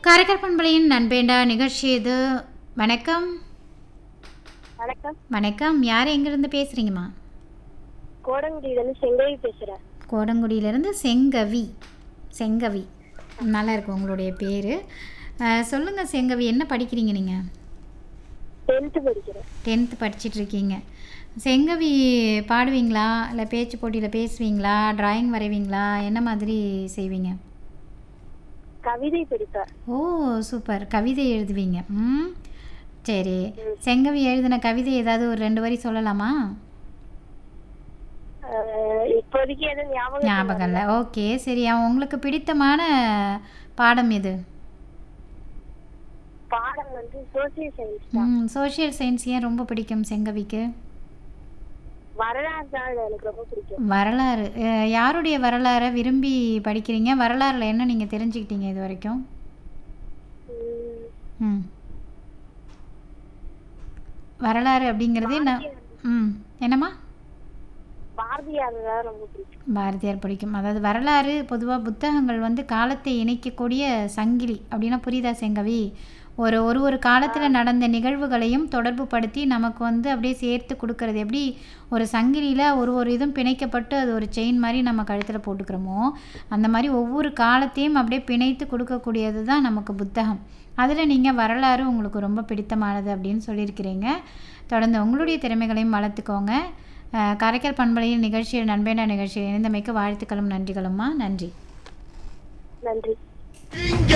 காரைக்கால் பண்பலையின் நண்பேண்டா நிகழ்ச்சி இது வணக்கம் வணக்கம் வணக்கம் யார் எங்கேருந்து பேசுகிறீங்கம்மா கோடங்குடியிலேருந்து செங்கவி பேசுகிறேன் கோடங்குடியிலேருந்து செங்கவி செங்கவி நல்லா இருக்கு உங்களுடைய பேர் சொல்லுங்கள் செங்கவி என்ன படிக்கிறீங்க நீங்கள் டென்த்து படிக்கிறேன் டென்த்து படிச்சிட்டு இருக்கீங்க செங்கவி பாடுவீங்களா இல்லை பேச்சு போட்டியில் பேசுவீங்களா டிராயிங் வரைவீங்களா என்ன மாதிரி செய்வீங்க கவிதை படிப்பேன் ஓ சூப்பர் கவிதை எழுதுவீங்க ம் சரி செங்கவி எழுதின கவிதை ஏதாவது ஒரு ரெண்டு வரி சொல்லலாமா அஹ் இப்போதைக்கு எதுவும் ஞாபகம் ஞாபகம் இல்லை ஓகே சரி அவன் உங்களுக்கு பிடித்தமான பாடம் எது பாடம் வந்து சோசியல் சயின்ஸ் தான் ம் சோஷியல் சயின்ஸ் ஏன் ரொம்ப பிடிக்கும் செங்கவிக்கு வரலாறு தான் எனக்கு ரொம்ப பிடிக்கும் வரலாறு அஹ், யாருடைய வரலாறை விரும்பி படிக்கிறீங்க வரலாறில் என்ன நீங்கள் தெரிஞ்சுக்கிட்டீங்க இது வரைக்கும் உம், ம் வரலாறு அப்படிங்கிறது என்ன ம் என்னம்மா பாரதியார் தான் ரொம்ப பிடிக்கும் பாரதியார் பிடிக்கும் அதாவது வரலாறு பொதுவாக புத்தகங்கள் வந்து காலத்தை இணைக்கக்கூடிய சங்கிலி அப்படின்னா புரியுதா செங்கவி ஒரு ஒரு ஒரு காலத்தில் நடந்த நிகழ்வுகளையும் தொடர்பு படுத்தி நமக்கு வந்து அப்படியே சேர்த்து கொடுக்கறது எப்படி ஒரு சங்கிலியில் ஒரு ஒரு இதுவும் பிணைக்கப்பட்டு அது ஒரு செயின் மாதிரி நம்ம கழுத்தில் போட்டுக்கிறோமோ அந்த மாதிரி ஒவ்வொரு காலத்தையும் அப்படியே பிணைத்து கொடுக்கக்கூடியது தான் நமக்கு புத்தகம் அதில் நீங்கள் வரலாறு உங்களுக்கு ரொம்ப பிடித்தமானது அப்படின்னு சொல்லியிருக்கிறீங்க தொடர்ந்து உங்களுடைய திறமைகளையும் வளர்த்துக்கோங்க அஹ், காரைக்கால் பண்பலையில் நிகழ்ச்சியில் நண்பேண்டா நிகழ்ச்சியில் இணைந்தமைக்கு வாழ்த்துக்களும் நன்றிகளும்மா நன்றி நன்றி